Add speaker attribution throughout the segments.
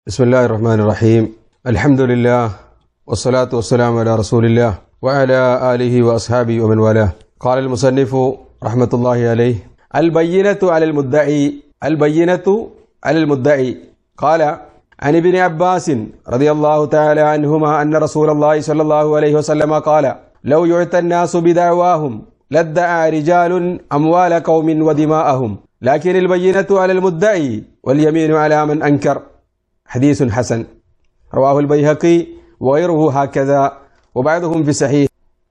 Speaker 1: بسم الله الرحمن الرحيم الحمد لله والصلاة والسلام على رسول الله وعلى آله وأصحابه ومن والاه قال المصنف رحمة الله عليه البينة على المدعي البينة على المدعي قال عن ابن عباس رضي الله تعالى عنهما أن رسول الله صلى الله عليه وسلم قال لو يعتى الناس بدعواهم لادعى رجال أموال قوم ودماءهم لكن البينة على المدعي واليمين على من أنكر حديث حسن رواه البيهقي وغيره هكذا وبعضهم في صحيح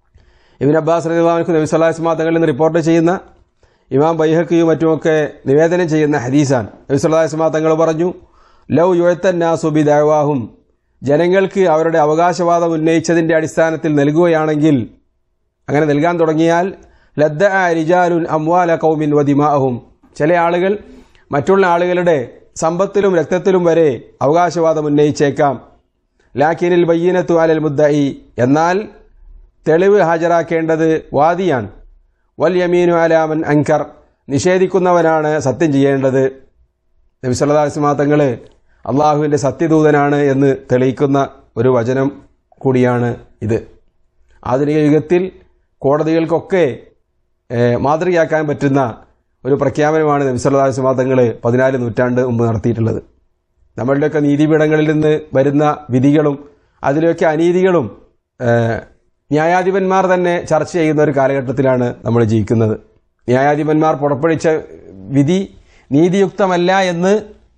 Speaker 1: ഇബിൻ Abbas റളിയല്ലാഹു നബി സല്ലല്ലാഹു അലൈഹി വസല്ലം തങ്ങളിൽ നിന്ന് റിപ്പോർട്ട് ചെയ്യുന്ന ഇമാം ബൈഹക്കിയും മറ്റുമൊക്കെ നിവേദനം ചെയ്യുന്ന ഹദീസാണ് നബി സല്ലല്ലാഹു അലൈഹി വസല്ലം തങ്ങൾ പറഞ്ഞു ലൗ യുഅത്തന്നാസു ബിദഅവാഹും ജനങ്ങൾക്ക് അവരുടെ അവകാശവാദം ഉന്നയിച്ചതിന്റെ അടിസ്ഥാനത്തിൽ നൽകുകയാണെങ്കിൽ അങ്ങനെ നൽകാൻ തുടങ്ങിയാൽ ലദ്ദ റിജാലുൻ അംവാല കൗമിൻ വദിമാഅഹും ചില ആളുകൾ മറ്റുള്ള ആളുകളുടെ സമ്പത്തിലും രക്തത്തിലും വരെ അവകാശവാദം ഉന്നയിച്ചേക്കാം ലാക്കിനിൽ ബയ്യനത്തു അലൽ മുദ്ദയി എന്നാൽ തെളിവ് ഹാജരാക്കേണ്ടത് വാദിയാണ് വൽ യമീനു അലാമൻ അങ്കർ നിഷേധിക്കുന്നവനാണ് സത്യം ചെയ്യേണ്ടത് നബി സല്ലാസ്മാ തങ്ങൾ അള്ളാഹുവിൻ്റെ സത്യദൂതനാണ് എന്ന് തെളിയിക്കുന്ന ഒരു വചനം കൂടിയാണ് ഇത് ആധുനിക യുഗത്തിൽ കോടതികൾക്കൊക്കെ ഏഹ്, മാതൃകയാക്കാൻ പറ്റുന്ന ഒരു പ്രഖ്യാപനമാണ് നബി സല്ലല്ലാഹു അലൈഹി വസല്ലം തങ്ങൾ പതിനാല് നൂറ്റാണ്ട് മുമ്പ് നടത്തിയിട്ടുള്ളത് നമ്മളുടെയൊക്കെ നീതിപീഠങ്ങളിൽ നിന്ന് വരുന്ന വിധികളും അതിലൊക്കെ അനീതികളും ഏഹ്, ന്യായാധിപന്മാർ തന്നെ ചർച്ച ചെയ്യുന്ന ഒരു കാലഘട്ടത്തിലാണ് നമ്മൾ ജീവിക്കുന്നത് ന്യായാധിപന്മാർ പുറപ്പെടുവിച്ച വിധി നീതിയുക്തമല്ല എന്ന്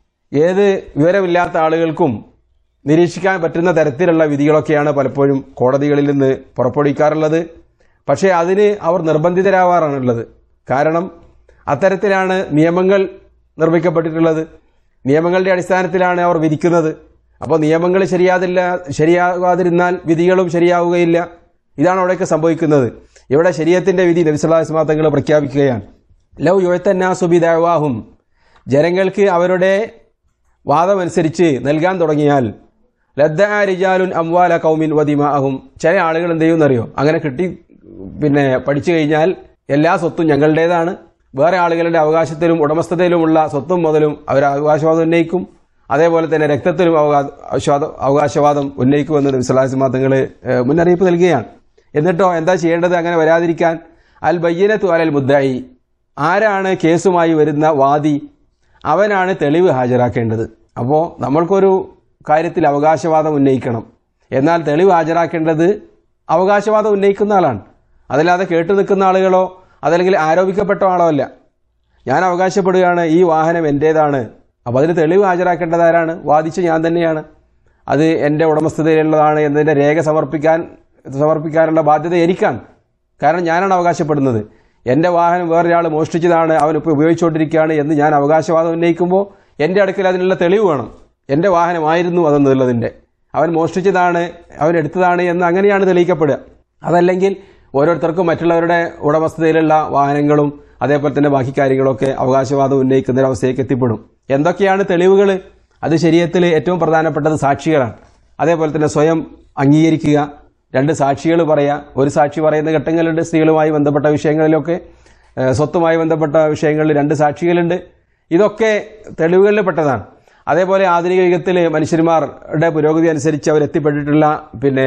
Speaker 1: ഏത് വിവരമില്ലാത്ത ആളുകൾക്കും നിരീക്ഷിക്കാൻ പറ്റുന്ന തരത്തിലുള്ള വിധികളൊക്കെയാണ് പലപ്പോഴും കോടതികളിൽ നിന്ന് പുറപ്പെടുവിക്കാറുള്ളത് പക്ഷേ അതിന് അവർ നിർബന്ധിതരാവാറാണുള്ളത് കാരണം അത്തരത്തിലാണ് നിയമങ്ങൾ നിർമ്മിക്കപ്പെട്ടിട്ടുള്ളത് നിയമങ്ങളുടെ അടിസ്ഥാനത്തിലാണ് അവർ വിധിക്കുന്നത് അപ്പോൾ നിയമങ്ങൾ ശരിയാതില്ല ശരിയാകാതിരുന്നാൽ വിധികളും ശരിയാവുകയില്ല ഇതാണ് അവിടെയൊക്കെ സംഭവിക്കുന്നത് ഇവിടെ ശരീരത്തിന്റെ വിധി നബിസ്വല്ലാസ്മാ തങ്ങൾ പ്രഖ്യാപിക്കുകയാണ് ലവ് യുഴത്തന്നാസുബിദാവാഹും ജനങ്ങൾക്ക് അവരുടെ വാദമനുസരിച്ച് നൽകാൻ തുടങ്ങിയാൽ ലദ്ദ റിജാലുൻ അംവാല കൗമിൻ വദിമാഅഹും ചില ആളുകൾ എന്ത് ചെയ്യുമെന്നറിയോ അങ്ങനെ കിട്ടി പിന്നെ പഠിച്ചു കഴിഞ്ഞാൽ എല്ലാ സ്വത്തും ഞങ്ങളുടേതാണ് വേറെ ആളുകളുടെ അവകാശത്തിലും ഉടമസ്ഥതയിലുമുള്ള സ്വത്തും മുതലും അവർ അവകാശവാദം ഉന്നയിക്കും അതേപോലെ തന്നെ രക്തത്തിലും അവകാശവാദം അവകാശവാദം ഉന്നയിക്കുമെന്ന് നബിസ്വലാസിമാ തങ്ങൾ മുന്നറിയിപ്പ് നൽകുകയാണ് എന്നിട്ടോ എന്താ ചെയ്യേണ്ടത് അങ്ങനെ വരാതിരിക്കാൻ അൽ ബയ്യനത്തു അലൽ മുദ്ദായി ആരാണ് കേസുമായി വരുന്ന വാദി അവനാണ് തെളിവ് ഹാജരാക്കേണ്ടത് അപ്പോൾ നമ്മൾക്കൊരു കാര്യത്തിൽ അവകാശവാദം ഉന്നയിക്കണം എന്നാൽ തെളിവ് ഹാജരാക്കേണ്ടത് അവകാശവാദം ഉന്നയിക്കുന്ന ആളാണ് അതല്ലാതെ കേട്ടു നിൽക്കുന്ന ആളുകളോ അതല്ലെങ്കിൽ ആരോപിക്കപ്പെട്ട ആളോ അല്ല ഞാൻ അവകാശപ്പെടുകയാണ് ഈ വാഹനം എൻ്റേതാണ് അപ്പോൾ അതിന് തെളിവ് ഹാജരാക്കേണ്ടത് ആരാണ് വാദിച്ച ഞാൻ തന്നെയാണ് അത് എൻ്റെ ഉടമസ്ഥതയിലുള്ളതാണ് എന്നതിൻ്റെ രേഖ സമർപ്പിക്കാൻ സമർപ്പിക്കാനുള്ള ബാധ്യത എനിക്കാണ് കാരണം ഞാനാണ് അവകാശപ്പെടുന്നത് എൻ്റെ വാഹനം വേറൊരാൾ മോഷ്ടിച്ചതാണ് അവൻ ഇപ്പോൾ ഉപയോഗിച്ചുകൊണ്ടിരിക്കുകയാണ് എന്ന് ഞാൻ അവകാശവാദം ഉന്നയിക്കുമ്പോൾ എൻ്റെ അടുക്കൽ അതിനുള്ള തെളിവ് വേണം എൻ്റെ വാഹനമായിരുന്നു അതെന്നുള്ളതിൻ്റെ അവൻ മോഷ്ടിച്ചതാണ് അവൻ എടുത്തതാണ് എന്ന് അങ്ങനെയാണ് തെളിയിക്കപ്പെടുക അതല്ലെങ്കിൽ ഓരോരുത്തർക്കും മറ്റുള്ളവരുടെ ഉടമസ്ഥതയിലുള്ള വാഹനങ്ങളും അതേപോലെ തന്നെ ബാക്കി കാര്യങ്ങളൊക്കെ അവകാശവാദം ഉന്നയിക്കുന്ന ഒരു അവസ്ഥയിലേക്ക് എത്തിപ്പെടും എന്തൊക്കെയാണ് തെളിവുകൾ അത് ശരീരത്തിൽ ഏറ്റവും പ്രധാനപ്പെട്ടത് സാക്ഷികളാണ് അതേപോലെ തന്നെ സ്വയം അംഗീകരിക്കുക രണ്ട് സാക്ഷികൾ പറയുക ഒരു സാക്ഷി പറയുന്ന ഘട്ടങ്ങളുണ്ട് സ്ത്രീകളുമായി ബന്ധപ്പെട്ട വിഷയങ്ങളിലൊക്കെ ഏഹ് സ്വത്തുമായി ബന്ധപ്പെട്ട വിഷയങ്ങളിൽ രണ്ട് സാക്ഷികളുണ്ട് ഇതൊക്കെ തെളിവുകളിൽ പെട്ടതാണ് അതേപോലെ ആധുനിക യുഗത്തിൽ മനുഷ്യന്മാരുടെ പുരോഗതി അനുസരിച്ച് അവർ എത്തിപ്പെട്ടിട്ടുള്ള പിന്നെ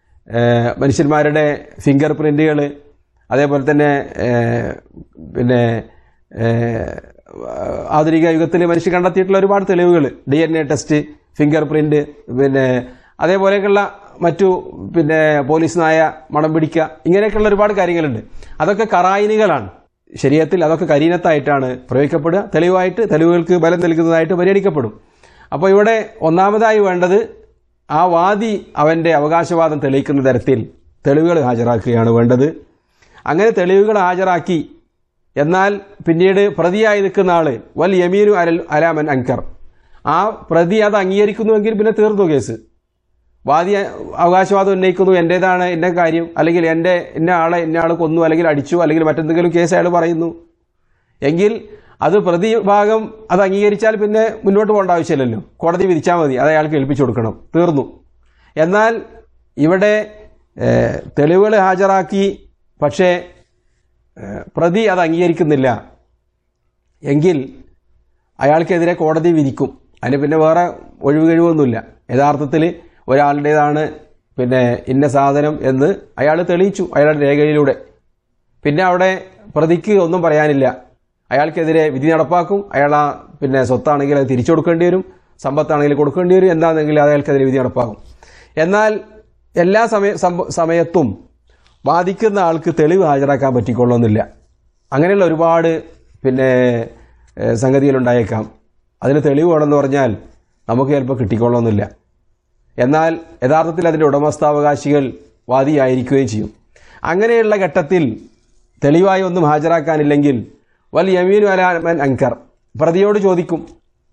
Speaker 1: ഏഹ് മനുഷ്യന്മാരുടെ ഫിംഗർ പ്രിന്റുകൾ അതേപോലെ തന്നെ ഏഹ് പിന്നെ ഏഹ് ആധുനിക യുഗത്തിൽ മനുഷ്യൻ കണ്ടെത്തിയിട്ടുള്ള ഒരുപാട് തെളിവുകൾ D N A test fingerprint പിന്നെ അതേപോലെയൊക്കെയുള്ള മറ്റു പിന്നെ പോലീസ് നായ മണം പിടിക്കുക ഇങ്ങനെയൊക്കെയുള്ള ഒരുപാട് കാര്യങ്ങളുണ്ട് അതൊക്കെ കറായിനുകളാണ് ശരീരത്തിൽ അതൊക്കെ കരീനത്തായിട്ടാണ് പ്രയോഗിക്കപ്പെടുക തെളിവായിട്ട് തെളിവുകൾക്ക് ബലം നൽകുന്നതായിട്ട് പരിഗണിക്കപ്പെടും അപ്പോൾ ഇവിടെ ഒന്നാമതായി വേണ്ടത് ആ വാദി അവൻ്റെ അവകാശവാദം തെളിയിക്കുന്ന തരത്തിൽ തെളിവുകൾ ഹാജരാക്കുകയാണ് വേണ്ടത് അങ്ങനെ തെളിവുകൾ ഹാജരാക്കി എന്നാൽ പിന്നീട് പ്രതിയായി നിൽക്കുന്ന ആള് വൽ യമീനു അലൽ അലാമൻ അങ്കർ ആ പ്രതി അത് അംഗീകരിക്കുന്നുവെങ്കിൽ പിന്നെ തീർന്നു കേസ് വാദി അവകാശവാദം ഉന്നയിക്കുന്നു എൻ്റേതാണ് എൻ്റെ കാര്യം അല്ലെങ്കിൽ എൻ്റെ ഇന്ന ആളെ ഇന്ന ആൾ കൊന്നു അല്ലെങ്കിൽ അടിച്ചു അല്ലെങ്കിൽ മറ്റെന്തെങ്കിലും കേസ് അയാൾ പറയുന്നു എങ്കിൽ അത് പ്രതിഭാഗം അത് അംഗീകരിച്ചാൽ പിന്നെ മുന്നോട്ട് പോകേണ്ട ആവശ്യമില്ലല്ലോ കോടതി വിധിച്ചാൽ മതി അത് അയാൾക്ക് ഏൽപ്പിച്ചു കൊടുക്കണം തീർന്നു എന്നാൽ ഇവിടെ ഏഹ്, തെളിവുകൾ ഹാജരാക്കി പക്ഷേ ഏഹ്, പ്രതി അത് അംഗീകരിക്കുന്നില്ല എങ്കിൽ അയാൾക്കെതിരെ കോടതി വിധിക്കും അതിന് പിന്നെ വേറെ ഒഴിവ് കഴിവൊന്നുമില്ല യഥാർത്ഥത്തിൽ ഒരാളുടേതാണ് പിന്നെ ഇന്ന സാധനം എന്ന് അയാൾ തെളിയിച്ചു അയാളുടെ രേഖയിലൂടെ പിന്നെ അവിടെ പ്രതിക്ക് ഒന്നും പറയാനില്ല അയാൾക്കെതിരെ വിധി നടപ്പാക്കും അയാൾ ആ പിന്നെ സ്വത്താണെങ്കിൽ അത് തിരിച്ചു കൊടുക്കേണ്ടി വരും സമ്പത്താണെങ്കിൽ കൊടുക്കേണ്ടി വരും എന്താണെങ്കിൽ അത് അയാൾക്കെതിരെ വിധി നടപ്പാക്കും എന്നാൽ എല്ലാ സമയ സംഭ- സമയത്തും ബാധിക്കുന്ന ആൾക്ക് തെളിവ് ഹാജരാക്കാൻ പറ്റിക്കൊള്ളുന്നില്ല അങ്ങനെയുള്ള ഒരുപാട് പിന്നെ ഏഹ്, സംഗതികളുണ്ടായേക്കാം അതിന് തെളിവ് വേണമെന്ന് പറഞ്ഞാൽ നമുക്ക് ചിലപ്പോൾ കിട്ടിക്കൊള്ളുന്നില്ല എന്നാൽ യഥാർത്ഥത്തിൽ അതിൻ്റെ ഉടമസ്ഥാവകാശികൾ വാദിയായിരിക്കുകയും ചെയ്യും അങ്ങനെയുള്ള ഘട്ടത്തിൽ തെളിവായി ഒന്നും ഹാജരാക്കാനില്ലെങ്കിൽ വൽ യമീനു അലാമൻ അങ്കർ പ്രതിയോട് ചോദിക്കും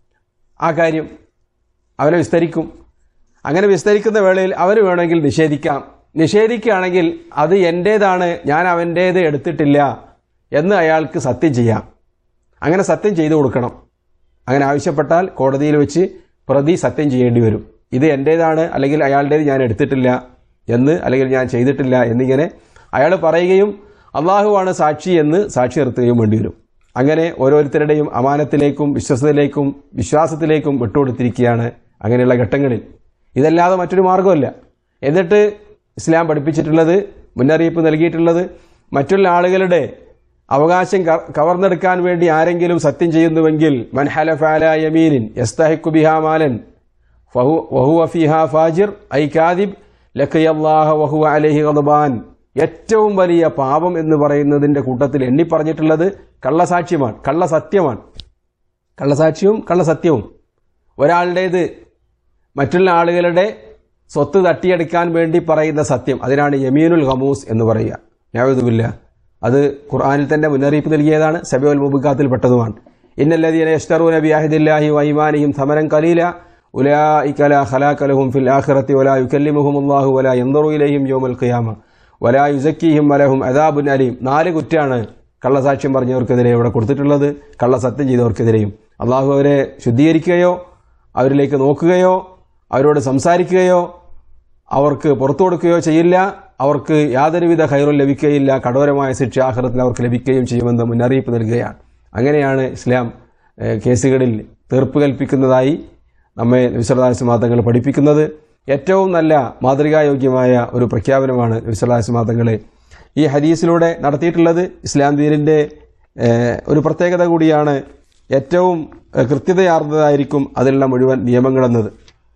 Speaker 1: ആ കാര്യം അവനെ വിസ്തരിക്കും അങ്ങനെ വിസ്തരിക്കുന്ന വേളയിൽ അവന് വേണമെങ്കിൽ നിഷേധിക്കാം നിഷേധിക്കുകയാണെങ്കിൽ അത് എൻ്റേതാണ് ഞാൻ അവൻ്റേത് എടുത്തിട്ടില്ല എന്ന് അയാൾക്ക് സത്യം ചെയ്യാം അങ്ങനെ സത്യം ചെയ്തു കൊടുക്കണം അങ്ങനെ ആവശ്യപ്പെട്ടാൽ കോടതിയിൽ വെച്ച് പ്രതി സത്യം ചെയ്യേണ്ടി വരും ഇത് എൻ്റേതാണ് അല്ലെങ്കിൽ അയാളുടേത് ഞാൻ എടുത്തിട്ടില്ല എന്ന് അല്ലെങ്കിൽ ഞാൻ ചെയ്തിട്ടില്ല എന്നിങ്ങനെ അയാൾ പറയുകയും അള്ളാഹുവാണ് സാക്ഷി എന്ന് സാക്ഷി നിർത്തുകയും വേണ്ടി വരും അങ്ങനെ ഓരോരുത്തരുടെയും അമാനത്തിലേക്കും വിശ്വസതയിലേക്കും വിശ്വാസത്തിലേക്കും വിട്ടുകൊടുത്തിരിക്കുകയാണ് അങ്ങനെയുള്ള ഘട്ടങ്ങളിൽ ഇതല്ലാതെ മറ്റൊരു മാർഗമല്ല എന്നിട്ട് ഇസ്ലാം പഠിപ്പിച്ചിട്ടുള്ളത് മുന്നറിയിപ്പ് നൽകിയിട്ടുള്ളത് മറ്റുള്ള ആളുകളുടെ അവകാശം ക- കവർന്നെടുക്കാൻ വേണ്ടി ആരെങ്കിലും സത്യം ചെയ്യുന്നുവെങ്കിൽ മൻഹലഫ അലാ യമീനിൻ യസ്തഹിക്കു ബിഹാ മാലൻ ഫഹു- വഹുവ ഫിഹാ ഫാജിർ ഐ കാദിബ് ലഖിയല്ലാഹ വഹുവ അലൈഹി ഗദ്ബാൻ ഏറ്റവും വലിയ പാപം എന്ന് പറയുന്നതിന്റെ കൂട്ടത്തിൽ എണ്ണി പറഞ്ഞിട്ടുള്ളത് കള്ളസാക്ഷ്യമാണ് കള്ളസത്യമാണ് കള്ളസാക്ഷ്യവും കള്ളസത്യവും ഒരാളുടേത് മറ്റുള്ള ആളുകളുടെ സ്വത്ത് തട്ടിയെടുക്കാൻ വേണ്ടി പറയുന്ന സത്യം അതിനാണ് യമീനുൽ ഹമൂസ് എന്ന് പറയുക ഞാവതുമില്ല അത് ഖുർആനിൽ തന്നെ മുന്നറിയിപ്പ് നൽകിയതാണ് സബിയുൽ മുബുഖാത്തിൽ പെട്ടതുമാണ് ഇന്നല്ലദീന യഷ്തറൂന ബിഅഹദില്ലാഹി വൈമാനിഹിം സമരം കലീല ഉലായിക ലാ ഖലാഖ ലഹും ഫിൽ ആഖിറതി വലാ യുകല്ലിമുഹുമുല്ലാഹു വലാ യൻദറു ഇലൈഹിം യൗമൽ ഖിയാമ വലാ യുസക്കിഹിം വലഹും അദാബുൻ അലീം നാല് കുറ്റാണ് കള്ളസാക്ഷ്യം പറഞ്ഞവർക്കെതിരെ ഇവിടെ കൊടുത്തിട്ടുള്ളത് കള്ളസത്യം ചെയ്തവർക്കെതിരെയും അള്ളാഹു അവരെ ശുദ്ധീകരിക്കുകയോ അവരിലേക്ക് നോക്കുകയോ അവരോട് സംസാരിക്കുകയോ അവർക്ക് പുറത്തു കൊടുക്കുകയോ ചെയ്യില്ല അവർക്ക് യാതൊരുവിധ ഹൈറും ലഭിക്കുകയില്ല കഠോരമായ ശിക്ഷ ആഹ്റത്തിൽ അവർക്ക് ലഭിക്കുകയും ചെയ്യുമെന്ന് മുന്നറിയിപ്പ് നൽകുകയാണ് അങ്ങനെയാണ് ഇസ്ലാം ഏഹ്, കേസുകളിൽ തീർപ്പ് കൽപ്പിക്കുന്നതായി നമ്മെ വിശ്വദാസമാതങ്ങൾ പഠിപ്പിക്കുന്നത് ഏറ്റവും നല്ല മാതൃകായോഗ്യമായ ഒരു പ്രഖ്യാപനമാണ് വിശ്വദാസമാതങ്ങളെ ഈ ഹദീസിലൂടെ നടത്തിയിട്ടുള്ളത് ഇസ്ലാം ദീനിൻ്റെ ഏഹ്, ഒരു പ്രത്യേകത കൂടിയാണ് ഏറ്റവും ഏഹ്, കൃത്യതയാർന്നതായിരിക്കും അതിലുള്ള മുഴുവൻ നിയമങ്ങളെന്നത്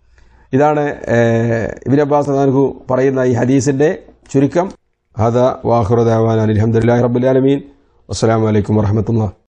Speaker 1: ഇതാണ് ഏഹ്, ഇബ്നു അബ്ബാസ് അൻഹു പറയുന്ന ഈ ഹദീസിന്റെ ചുരുക്കം ഹദ വാഹുറദാവാൻ അലഹമുല്ലാ റബ്ബുലാലമീൻ അസ്സാം വലൈക്കും വർഹമത്തുള്ള